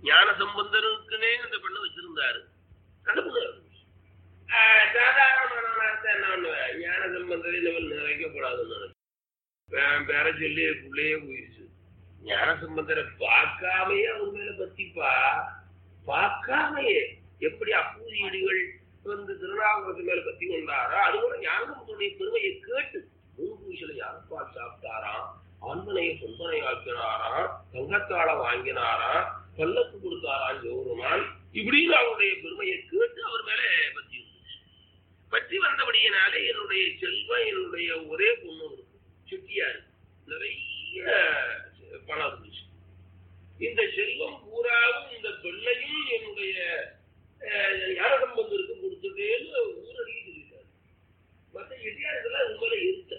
ஞான சம்பந்தருக்குனே அந்த பெண்ணை வச்சிருந்தாரு அந்த பொண்ணு இறந்து போச்சு. ஆஹ் சாதாரணமானவனா இருந்தா என்ன பண்ணுவேன் ஞான சம்பந்தரை நம்ம நிறைக்கப்படாதுன்னு நினைச்சேன் பே- பேர சொல்லி பிள்ளையே போயிடுச்சு ஞான சம்பந்தரை பார்க்காமையே அவங்க மேல பத்திப்பா பார்க்காமையே எப்படி அப்பூதியடிகள் வந்து திருநாவுக்கரசு மேல பத்தி கொண்டாரோ அது கூட ஞானசம்பந்தருடைய பெருமையை கேட்டு மூணு யாருப்பால் சாப்பிட்டாராம் ஆண்மனையை சொந்தனை ஆக்கினாராம் தங்கத்தாள வாங்கினாராம் பல்லக்கு கொடுத்தாராம் ஜோருமான் இப்படின்னு அவருடைய பெருமையை கேட்டு அவர் மேல பத்தி இருந்துச்சு பற்றி வந்தபடியினாலே என்னுடைய செல்வம் என்னுடைய ஒரே பொண்ணு இருக்கு செட்டியாரு நிறைய பணம் இருந்துச்சு இந்த செல்வம் பூராவும் இந்த பெண்ணையும் என்னுடைய ஞானசம்பந்தருக்கு கொடுத்துட்டேன்னு ஊரடிக்கு சொல்லிட்டாரு மற்ற செட்டியாருக்கெல்லாம் இது மேல இருக்க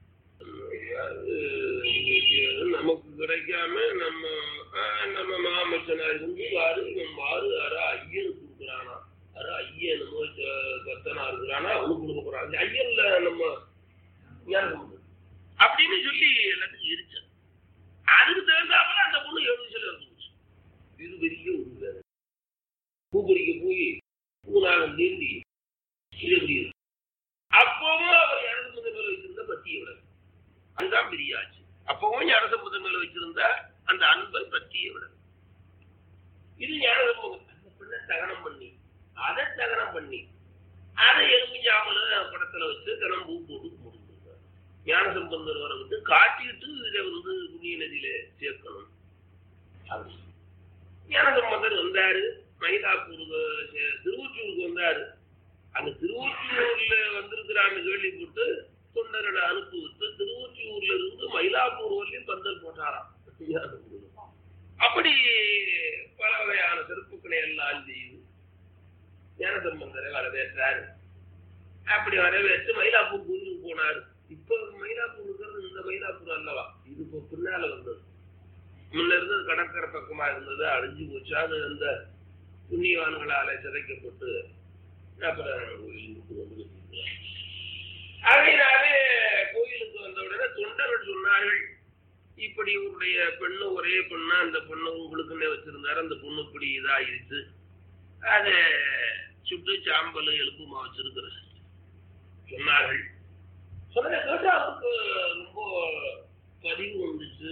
நமக்கு கிடைக்காம நம்ம ஆஹ், நம்ம மாமச்சனா இருந்து வாரு இவன் வாரு அரை ஐயனுக்கு கொடுக்குறானா அரை ஐயன் என்னமோ ச- பத்தனா இருக்கிறானா அவனுக்கு கொடுக்க போறான் அந்த ஐயன்ல நம்ம ஞானசம்பந்தர் அப்படின்னு சொல்லி எல்லாத்துக்கும் இருச்சது அதுக்கு தகுந்தாப்புல அந்த பொண்ணு ஏழு விஷயம் இருந்துச்சு இது பெரிய ஒரு வேலை பூப்பறிக்க போய் பூநாகம் நீந்தி இது எப்படி இருக்கு அப்பவும் அவர் ஞானசம்பந்தர் மேல வச்சிருந்த பத்தியை விட அதுதான் பெரிய ஆச்சு அப்பவும் ஞானசம்பந்தர் மேல வச்சிருந்த அந்த அன்பை பத்தியை விட இது ஞானசம்பந்தம் அந்த பெண்ணை தகனம் பண்ணி அதை தகனம் பண்ணி அதை எலுமிஞ்சாமல படத்துல வச்சு தினம் பூ போட்டு முடிஞ்சிருக்காரு ஞானசம்பந்தர் வர விட்டு காட்டிட்டு இதை வந்து புண்ணிய நதியில சேர்க்கணும் அப்படி. ஞானசம்பந்தர் வந்தாரு மயிலாப்பூருக்கு சே- திருவொற்றியூருக்கு வந்தாரு அந்த திருவொற்றியூர்ல வந்திருக்கிறான்னு கேள்விப்பட்டு தொண்டர்களை அனுப்பி விட்டு திருவொற்றியூர்ல இருந்து மயிலாப்பூர் வரலையும் பந்தல் போட்டாராம் அப்படி பல வகையான சிறப்புகளை எல்லாம் செய்து ஞானசம்பந்தரை வரவேற்றாரு அப்படி வரவேற்று மயிலாப்பூர் கோயிலுக்கு போனாரு இப்ப மயிலாப்பூர் இருக்கிறது இந்த மயிலாப்பூர் அல்லவா இது இப்போ பின்னால வந்தது முன்ன இருந்தது கடற்கரை பக்கமா இருந்தது அழிஞ்சு போச்சு அது அந்த புண்ணியவான்களால சிதைக்கப்பட்டு அப்புறம் கோயிலுக்கு வந்து வச்சிருக்கிறார். அதனாலே கோயிலுக்கு வந்த உடனே தொண்டர்கள் சொன்னார்கள் இப்படி இவருடைய பெண்ணு ஒரே பெண்ணா அந்த பொண்ணு உங்களுக்குன்னே வச்சிருந்தாரு அந்த பொண்ணு இப்படி இதாயிருச்சு அதை சுட்டு சாம்பல் எலும்புமா வச்சிருக்கிற சொன்னார்கள் சொன்னதை கேட்டு அவருக்கு ரொம்ப பதிவு வந்துச்சு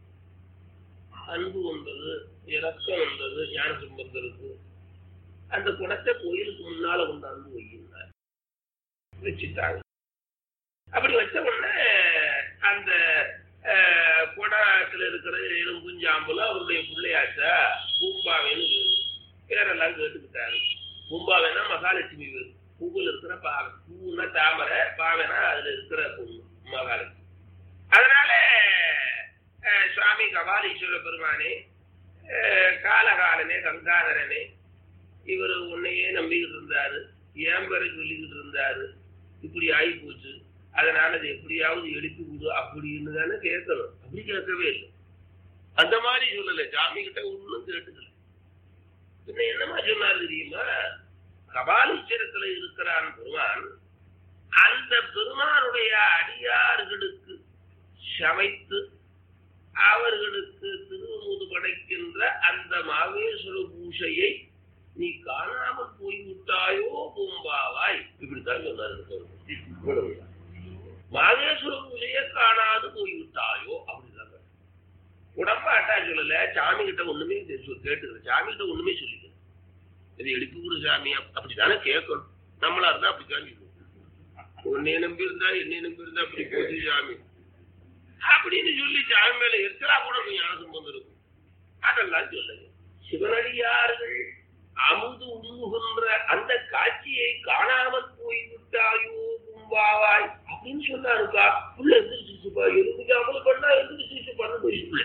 அன்பு வந்தது இரக்கம் வந்தது ஞான சம்பந்தருக்கு அந்த குடத்தை கோயிலுக்கு முன்னால கொண்டாந்து வைக்கிறார் வச்சுட்டாங்க அப்படி வச்ச உடனே அந்த அஹ், குடத்துல இருக்கிற எலும்புஞ்சாம்புல அவருடைய பிள்ளையாச்சா பூம்பாவேன்னு வேறு. பேரெல்லாம் கேட்டுக்கிட்டாரு பூம்பாவேனா மகாலட்சுமி வேறு பூவில் இருக்கிற பாவை பூன்னா தாமரை பாவைனா அதுல இருக்கிற பொண்ணு மகாலட்சுமி அதனால அஹ், சுவாமி கபாலீஸ்வர பெருமானே அஹ், காலகாலனே கங்காதரனே இவர் உன்னையே நம்பிக்கிட்டு இருந்தாரு ஏன் பேரை சொல்லிக்கிட்டு இருந்தாரு இப்படி ஆகி போச்சு அதனால அது எப்படியாவது எழுப்பி விடு அப்படின்னு தானே கேட்கணும் அப்படி கேட்கவே இல்லை அந்த மாதிரி சொல்லல சாமி கிட்ட ஒன்றும் கேட்டுக்கல பின்ன என்னமா சொன்னாரு தெரியுமா கபாலீஸ்வரத்துல இருக்கிறான் பெருமான் அந்த பெருமானுடைய அடியார்களுக்கு சமைத்து அவர்களுக்கு திருமுது படைக்கின்ற அந்த மாவேஸ்வர பூஷையை நீ காணாமல் போய்விட்டாயோ பூம்பாவாய் இப்படித்தான் சொன்னார் இந்த பெருமான். இவ்வளவுதான். மாகேஸ்வர பூஜையை காணாது போய்விட்டாயோ அப்படிதான் உடம்பாட்டா சொல்லல சாமி கிட்ட ஒண்ணுமே கேட்டுக்கல சாமி கிட்ட ஒண்ணுமே சொல்லிக்கல இது எழுப்பி கொடு சாமி அப்~ அப்படித்தானே கேட்கணும் நம்மளா இருந்தா அப்படித்தான் சொல்லணும் உன்னை நம்பி இருந்தா என்னை நம்பி இருந்தா அப்படி போச்சு சாமி அப்படின்னு சொல்லி சாமி மேல எரிச்சலா கூட ஞான சம்பந்தம் இருக்கும் அதெல்லாம் சொல்லுங்க சிவனடியார்கள் அமுது உண்ணுகின்ற அந்த காட்சியை காணாமல் போய்விட்டாயோ கும்பாவாய் அப்படின்னு சொன்னாருக்கா புள்ள எந்திரிச்சிச்சுப்பா எலுமிக்காமல் பண்ணா எந்திரிச்சிச்சு பண்ண போயிடுச்சு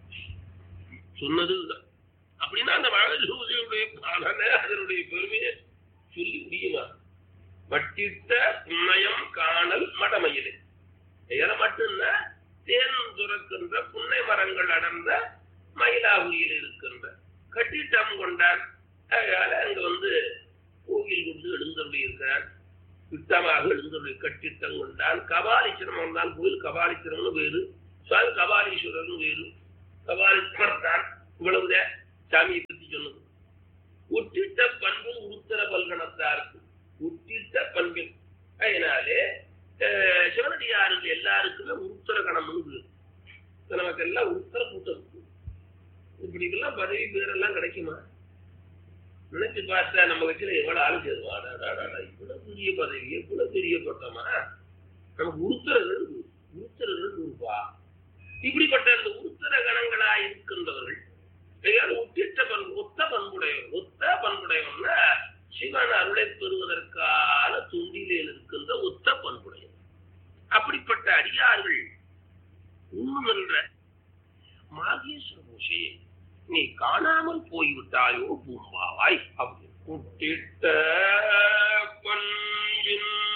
சொன்னது இதுதான். அப்படின்னா அந்த மகசூதியுடைய பலனை அதனுடைய பெருமையை சொல்லி முடியுமா வட்டிட்ட புன்னயம் காணல் மடமயிலே எதை மட்டும்னா தேன் துறக்கின்ற புன்னை மரங்கள் அடர்ந்த மயிலாபுரியில் இருக்கின்ற கட்டிட்டம் கொண்டார் அதனால அங்க வந்து கோவில் கொண்டு எழுந்தருளி இருக்கிறார் திட்டமாக எழுந்தருளி கட்டிட்டம் கொண்டான் கபாலீஸ்வரம் வந்தான் கோயில் கபாலீஸ்வரம்னு வேறு சுவாமி கபாலீஸ்வரர்னு வேறு கபாலீஸ்வரர் தான் இவ்வளவுதான் சாமியை பத்தி சொன்னது உற்றிட்ட பண்பில் உருத்தர பல்கணத்தாருக்கு உற்றிட்ட பண்பில் அதனாலே அஹ், சிவனடியார்கள் எல்லாருக்குமே உருத்தர கணம்னு பேரு. இப்ப நமக்கு எல்லாம் உருத்தர கூட்டம் இருக்கு இப்படிக்கெல்லாம் பதவி பேரெல்லாம் கிடைக்குமா நினைச்சு பார்த்தா நம்ம கட்சியில எவ்வளவு ஆளு சேருவாடா இவ்வளவு பெரிய பதவி எவ்வளவு பெரிய பட்டமா நமக்கு உருத்தரர்கள் உருத்தரர்கள் இருப்பா இப்படிப்பட்ட அந்த உருத்தர கணங்களா இருக்கின்றவர்கள் ஏதாவது உத்திட்ட பண்பு ஒத்த பண்புடையவர் ஒத்த பண்புடையவர்னா சிவன் அருளை பெறுவதற்கான துண்டிலில் இருக்கின்ற ஒத்த பண்புடையவர் அப்படிப்பட்ட அடியார்கள் உண்ணுகின்ற மாகேஸ்வர பூஷே நீ காணாமல் போய்விட்டாயோ பூம்பாவாய் அப்படி குட்டிட்ட பண்பின்